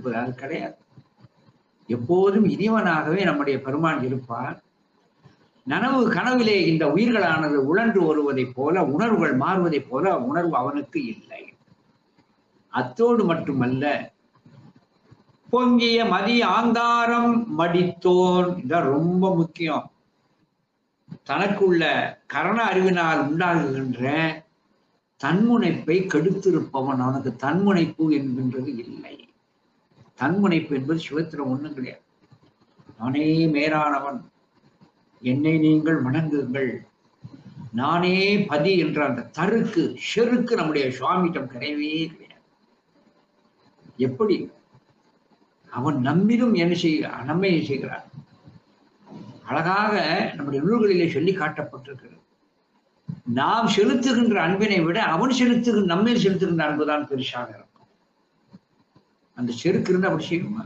இருப்பது அது கிடையாது எப்போதும் இனிவனாகவே நம்முடைய பெருமான் இருப்பார் நனவு கனவிலே இந்த உயிர்களானது உழன்று வருவதைப் போல உணர்வுகள் மாறுவதைப் போல உணர்வு அவனுக்கு இல்லை அத்தோடு மட்டுமல்ல பொங்கிய மதி ஆங்காரம் மடித்தோன் இதான் ரொம்ப முக்கியம் தனக்குள்ள கரண அறிவினால் உண்டாகுகின்ற தன்முனைப்பை கெடுத்திருப்பவன் அவனுக்கு தன்முனைப்பு என்கின்றது இல்லை தன்முனைப்பு என்பது சிவத்திரம் ஒண்ணும் கிடையாது நானே மேலானவன் என்னை நீங்கள் வணங்குங்கள் நானே பதி என்ற அந்த தருக்கு செருக்கு நம்முடைய சுவாமியிடம் கிடையவே கிடையாது எப்படி அவன் நம்மிலும் என்ன செய்ய நன்மையை செய்கிறான் அழகாக நம்முடைய நூல்களிலே சொல்லி காட்டப்பட்டிருக்கிறது நாம் செலுத்துகின்ற அன்பினை விட அவன் செலுத்துகின்ற நம்மில் செலுத்துகின்ற அன்புதான் பெருசாக இருக்கும் அந்த செருக்கு இருந்து அப்படி செய்யுமா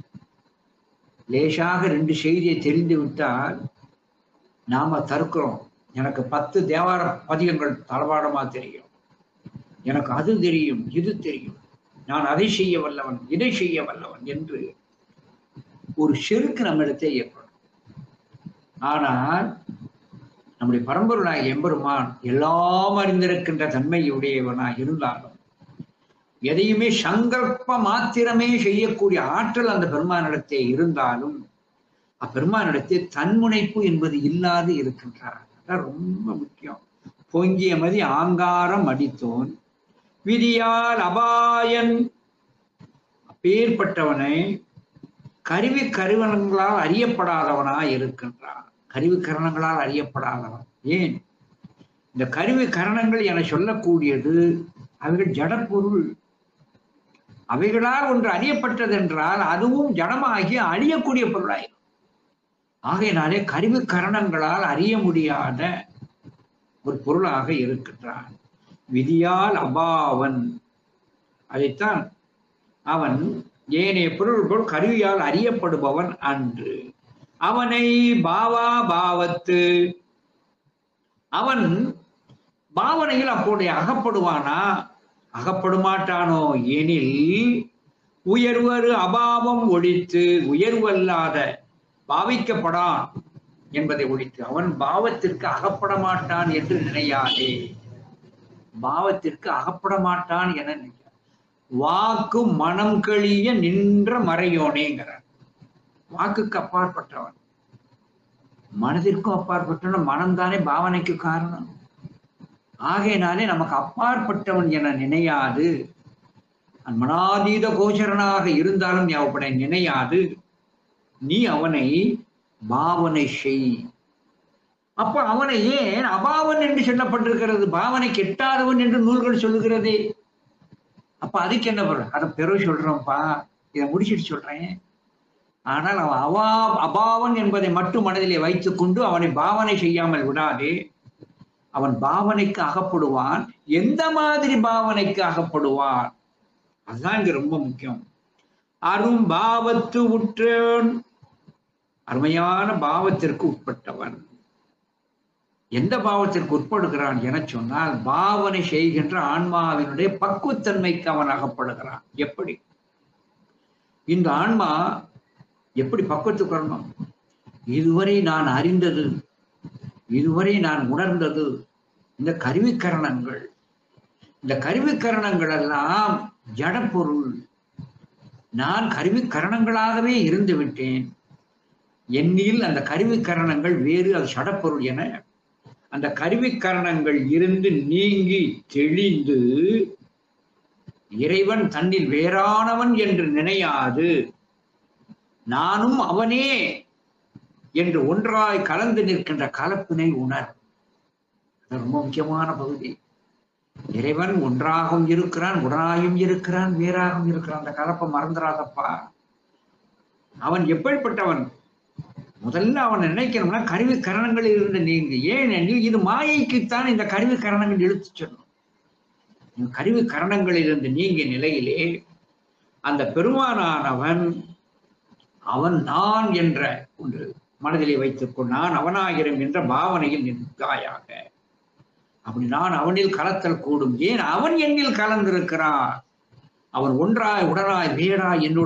லேசாக ரெண்டு செய்தியை தெரிந்து விட்டால் நாம தருக்கிறோம் எனக்கு பத்து தேவார பதிகங்கள் தளவாடமா தெரியும் எனக்கு அது தெரியும் இது தெரியும் நான் அதை செய்ய வல்லவன் இதை செய்ய வல்லவன் என்று ஒரு செருக்கு நம்மிடத்தே ஏற்படும் ஆனால் நம்முடைய பரம்பொருளாய் எம்பெருமான் எல்லாம் அறிந்திருக்கின்ற தன்மையுடையவனாய் இருந்தாலும் எதையுமே சங்கல்ப மாத்திரமே செய்யக்கூடிய ஆற்றல் அந்த பெருமானிடத்தே இருந்தாலும் அப்பெருமானிடத்தே தன்முனைப்பு என்பது இல்லாது இருக்கின்றார் அதான் ரொம்ப முக்கியம் பொங்கிய மதி ஆங்காரம் அடித்தோன் விதியால் அபாயன் அப்பேற்பட்டவனை கருவி கருவனங்களால் அறியப்படாதவனாய் இருக்கின்றான் கருவி கரணங்களால் அறியப்படாதவன் ஏன் இந்த கருவி கரணங்கள் என சொல்லக்கூடியது அவைகள் ஜடப்பொருள் அவைகளால் ஒன்று அறியப்பட்டது என்றால் அதுவும் ஜடமாகி அழியக்கூடிய பொருளாய் ஆகையினாலே கருவி கரணங்களால் அறிய முடியாத ஒரு பொருளாக இருக்கின்றான் விதியால் அபாவன் அதைத்தான் அவன் ஏனைய பொருள் போல் கருவியால் அறியப்படுபவன் அன்று அவனை பாவா பாவத்து அவன் பாவனையில் அப்போடைய அகப்படுவானா அகப்படுமாட்டானோ எனில் உயர்வரு அபாவம் ஒழித்து உயர்வல்லாத பாவிக்கப்படான் என்பதை ஒழித்து அவன் பாவத்திற்கு அகப்பட மாட்டான் என்று நினையாதே பாவத்திற்கு அகப்பட மாட்டான் என நினைக்க வாக்கு மனம் கழிய நின்ற மறையோனேங்கிறார் வாக்குக்கு அப்பாற்பட்டவன் மனதிற்கும் அப்பாற்பட்டவன் மனம்தானே பாவனைக்கு காரணம் ஆகையினாலே நமக்கு அப்பாற்பட்டவன் என நினையாது மனாதீத கோச்சரனாக இருந்தாலும் நீ அவனை நினையாது நீ அவனை பாவனை செய் அப்ப அவனை ஏன் அபாவன் என்று சொல்லப்பட்டிருக்கிறது பாவனை கெட்டாதவன் என்று நூல்கள் சொல்லுகிறதே அப்ப அதுக்கு என்ன பொருள் அதை பெரு சொல்றோம்ப்பா இதை முடிச்சிட்டு சொல்றேன் ஆனால் அவன் அவா அபாவன் என்பதை மட்டும் மனதிலே வைத்துக் கொண்டு அவனை பாவனை செய்யாமல் விடாதே அவன் பாவனைக்கு அகப்படுவான் எந்த மாதிரி பாவனைக்கு அகப்படுவான் அதுதான் இங்க ரொம்ப முக்கியம் அரும் பாவத்து உற்றேன் அருமையான பாவத்திற்கு உட்பட்டவன் எந்த பாவத்திற்கு உட்படுகிறான் என சொன்னால் பாவனை செய்கின்ற ஆன்மாவினுடைய பக்குவத்தன்மைக்கு அவன் அகப்படுகிறான் எப்படி இந்த ஆன்மா எப்படி பக்குவத்துக்கு வரணும் இதுவரை நான் அறிந்தது இதுவரை நான் உணர்ந்தது இந்த கருவிக்கரணங்கள் இந்த கருவிக்கரணங்கள் எல்லாம் ஜடப்பொருள் நான் கருவிக்கரணங்களாகவே இருந்து விட்டேன் என்னில் அந்த கருவிக்கரணங்கள் வேறு அது சடப்பொருள் என அந்த கருவிக்கரணங்கள் இருந்து நீங்கி தெளிந்து இறைவன் தன்னில் வேறானவன் என்று நினையாது நானும் அவனே என்று ஒன்றாய் கலந்து நிற்கின்ற கலப்பினை உணர் அது ரொம்ப முக்கியமான பகுதி இறைவன் ஒன்றாகவும் இருக்கிறான் உடனாயும் இருக்கிறான் வேறாகவும் இருக்கிறான் அந்த கலப்பை மறந்துடாதப்பா அவன் எப்படிப்பட்டவன் முதல்ல அவன் நினைக்கணும்னா கருவி கரணங்கள் இருந்து நீங்க ஏனெனில் இது மாயைக்குத்தான் இந்த கருவி கரணங்கள் இழுத்து சொன்னோம் கருவி கரணங்களில் இருந்து நீங்கிய நிலையிலே அந்த பெருமானானவன் அவன் நான் என்ற ஒன்று மனதிலே வைத்துக்கொள் நான் அவனாகிறேன் என்ற பாவனையில் நிற்காயாக அப்படி நான் அவனில் கலத்தல் கூடும் ஏன் அவன் என்னில் கலந்திருக்கிறான் அவன் ஒன்றாய் உடனாய் வேறாய் என்னுடைய